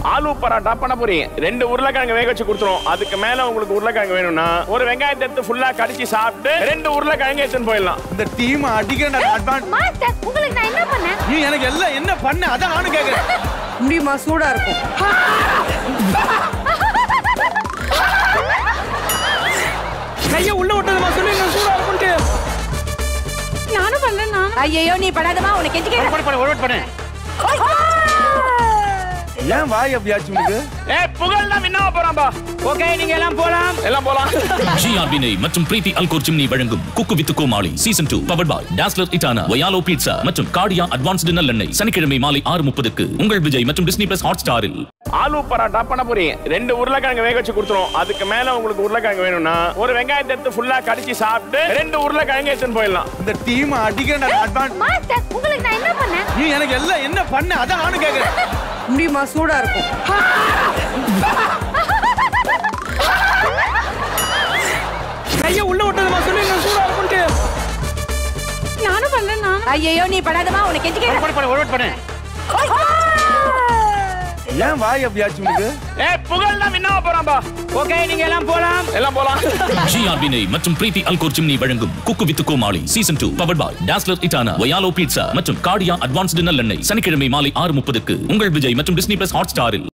ஆலு பரோட்டா பண்ண போறீங்க ரெண்டு உருளைக்கிழங்கு வேக வச்சு கொடுத்துரும் அதுக்கு மேல உங்களுக்கு உருளைக்கிழங்கு வேணும்னா ஒரு வெங்காயத்தை எடுத்து ஃபுல்லா கடிச்சு சாப்பிட்டு ரெண்டு உருளைக்கிழங்கு எடுத்துன்னு போயிடலாம் இந்த டீம் அடிக்கிறேன் அட்வான்ஸ் மாஸ்டர் உங்களுக்கு நான் என்ன பண்ணேன் நீ எனக்கு எல்லாம் என்ன பண்ண அதான் நானும் கேக்குறேன் முடியுமா சூடா இருக்கும் கைய உள்ள விட்டதுமா சொல்லி நான் சூடா இருக்கும்ட்டு நானும் பண்ணேன் நானும் ஐயோ நீ படாதமா உனக்கு கெஞ்சி கேக்குறேன். பண்ணு பண்ணு ஒரு பண்ணு ஏன் வாய் அப்படியாச்சு உனக்கு ஏ புகழ் தான் வின்னாவ போறான்பா ஓகே நீங்க எல்லாம் போலாம் எல்லாம் போலாம் ஜிஆர்பி நெய் மற்றும் பிரீத்தி அல்கோர் சிம்னி வழங்கும் cook with Comali season two power by Dazzler இட்டானா வயாலோ பீட்சா மற்றும் காடியா அட்வான்ஸ்டு நல்லெண்ணெய் சனிக்கிழமை மாலை ஆறு முப்பதுக்கு உங்கள் விஜய் மற்றும் டிஸ்னி பிளஸ் ஹாட் ஸ்டாரில் ஆலு பரோட்டா பண்ண போறீங்க ரெண்டு உருளைக்கிழங்கு வேக வச்சு கொடுத்துரும் அதுக்கு மேல உங்களுக்கு உருளைக்கிழங்கு வேணும்னா ஒரு வெங்காயத்தை எடுத்து ஃபுல்லா கடிச்சு சாப்பிட்டு ரெண்டு உருளைக்கிழங்கு எடுத்துன்னு போயிடலாம் இந்த டீம் அடிக்கிறேன் அட்வான்ஸ் மாஸ்டர் உங்களுக்கு நான் என்ன பண்ணேன் நீ எனக்கு எல்லாம் என்ன பண்ண அதான் நானும் கேக்குறேன் முடியுமா சூடா இருக்கும் கைய உள்ள விட்டதுமா சொல்லி நான் சூடா இருக்கும்ட்டு நானும் பண்ணேன் நானும் ஐயோ நீ படாதமா உனக்கு கெஞ்சி கேக்குறேன். பண்ணு பண்ணு ஒரு பண்ணு ஏன் வாய் அப்படியாச்சு உனக்கு ஏ புகழ் தான் வின்னாவ போறான்பா ஓகே நீங்க எல்லாம் போலாம் எல்லாம் போலாம் ஜிஆர்பி நெய் மற்றும் பிரீத்தி அல்கோர் சிம்னி வழங்கும் cook with Comali season two power by Dazzler இட்டானா வயாலோ பீட்சா மற்றும் காடியா அட்வான்ஸ்டு நல்லெண்ணெய் சனிக்கிழமை மாலை ஆறு முப்பதுக்கு உங்கள் விஜய் மற்றும் டிஸ்னி பிளஸ் ஹாட் ஸ்டாரில்